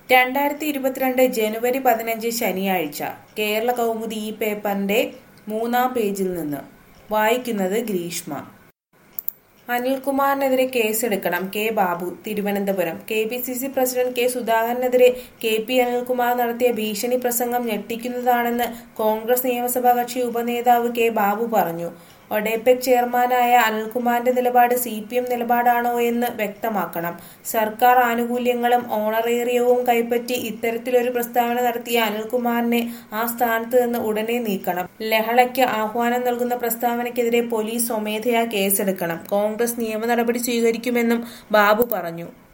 രണ്ടായിരത്തി ഇരുപത്തിരണ്ട് ജനുവരി പതിനഞ്ച് ശനിയാഴ്ച കേരള കൗമുദി ഈ പേപ്പറിന്റെ മൂന്നാം പേജിൽ നിന്ന് വായിക്കുന്നത് ഗ്രീഷ്മ അനിൽകുമാറിനെതിരെ കേസെടുക്കണം K Babu Thiruvananthapuram K P C C president K സുധാകരനെതിരെ കെ പി അനിൽകുമാർ നടത്തിയ ഭീഷണി പ്രസംഗം ഞെട്ടിക്കുന്നതാണെന്ന് കോൺഗ്രസ് നിയമസഭാ കക്ഷി ഉപനേതാവ് കെ ബാബു പറഞ്ഞു ഒഡേപെക് ചെയർമാനായ അനിൽകുമാറിന്റെ നിലപാട് സി പി എം നിലപാടാണോ എന്ന് വ്യക്തമാക്കണം സർക്കാർ ആനുകൂല്യങ്ങളും ഓണറേറിയവും കൈപ്പറ്റി ഇത്തരത്തിലൊരു പ്രസ്താവന നടത്തിയ അനിൽകുമാറിനെ ആ സ്ഥാനത്ത് നിന്ന് ഉടനെ നീക്കണം ലഹളയ്ക്ക് ആഹ്വാനം നൽകുന്ന പ്രസ്താവനയ്ക്കെതിരെ പോലീസ് സ്വമേധയാ കേസെടുക്കണം കോൺഗ്രസ് നിയമ നടപടി സ്വീകരിക്കുമെന്നും ബാബു പറഞ്ഞു